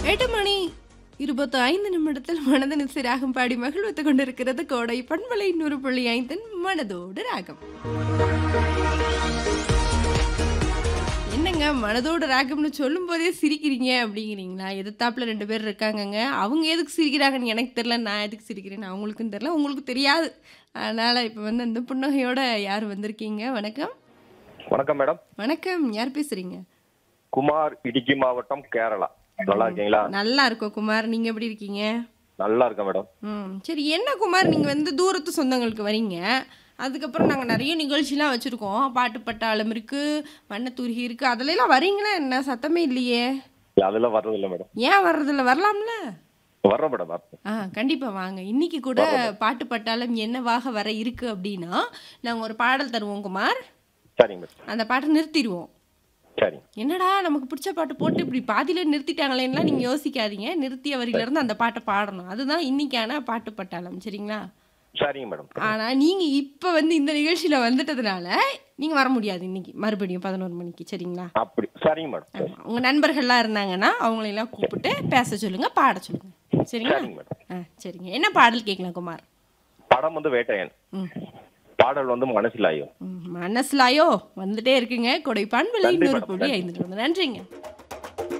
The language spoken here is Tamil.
எட்டு மணி இருபத்தி ஐந்து நிமிடத்தில் மனதின் சிராகம் பாடி மகிழ்வித்துக் கொண்டிருக்கிறது கோடை பண்பலை நூறு புள்ளி ஐந்தின் மனதோடு ராகம் என்னங்க மனதோடு ராகம்னு சொல்லும் போதே சிரிக்கிறீங்க அப்படிங்கிறீங்களா எதிர்த்தாப்புல ரெண்டு பேர் இருக்காங்கங்க அவங்க எதுக்கு சிரிக்கிறாங்கன்னு எனக்கு தெரியல நான் எதுக்கு சிரிக்கிறேன்னு அவங்களுக்கும் தெரியல உங்களுக்கு தெரியாது அதனால இப்போ வந்து அந்த புன்னகையோட யார் வந்திருக்கீங்க வணக்கம் வணக்கம் மேடம் வணக்கம் யார் பேசுறீங்க குமார் இடுக்கி மாவட்டம் கேரளா நல்லா இருக்கீங்களா நல்லா இருக்கோம் குமார் நீங்க எப்படி இருக்கீங்க நல்லா இருக்கேன் மேடம் ம் சரி என்ன குமார் நீங்கள் வந்து தூரத்து சொந்தங்களுக்கு வரீங்க அதுக்கப்புறம் நாங்கள் நிறைய நிகழ்ச்சிலாம் வச்சுருக்கோம் பாட்டு பட்டாளம் இருக்குது வண்ணத்தூரிகை இருக்குது அதுலலாம் வரீங்களா என்ன சத்தமே இல்லையே அதெல்லாம் வர்றது இல்லை மேடம் ஏன் வர்றதில்ல வரலாம்ல வர்றேன் மேடம் வர்றேன் ஆ கண்டிப்பாக வாங்க இன்னைக்கு கூட பாட்டு பட்டாளம் என்னவாக வர இருக்குது அப்படின்னா நாங்கள் ஒரு பாடல் தருவோம் குமார் சரிங்க மேடம் அந்த பாட்டை நிறுத்திடுவோம் சரிங்க என்னடா நமக்கு பிடிச்ச பாட்டு போட்டு இப்படி பாதியில நிறுத்திட்டாங்களேன்னுலாம் நீங்கள் யோசிக்காதீங்க நிறுத்திய வரியிலேருந்து அந்த பாட்டை பாடணும் அதுதான் இன்னைக்கான பாட்டு பட்டாளம் சரிங்களா சரிங்க மேடம் ஆனா நீங்க இப்ப வந்து இந்த நிகழ்ச்சியில வந்துட்டதுனால நீங்க வர முடியாது இன்னைக்கு மறுபடியும் பதினோரு மணிக்கு சரிங்களா அப்படி சரிங்க மேடம் சரி. ஆமா. உங்க நண்பர்கள்லாம் இருந்தாங்கன்னா அவங்களையெல்லாம் கூப்பிட்டு பேச சொல்லுங்க பாட சொல்லுங்க சரிங்களா சரிங்க மேடம் ஆ சரிங்க என்ன பாடல் கேட்கலாம் குமார் படம் வந்து வேட்டையன் ம் பாடல் வந்து மனசிலாயும் ம், மனசுலாயோ வந்துட்டே இருக்குங்க கொடைப்பான் விலை நன்றி நூறு மேடம், புள்ளி ஐந்து நன்றிங்க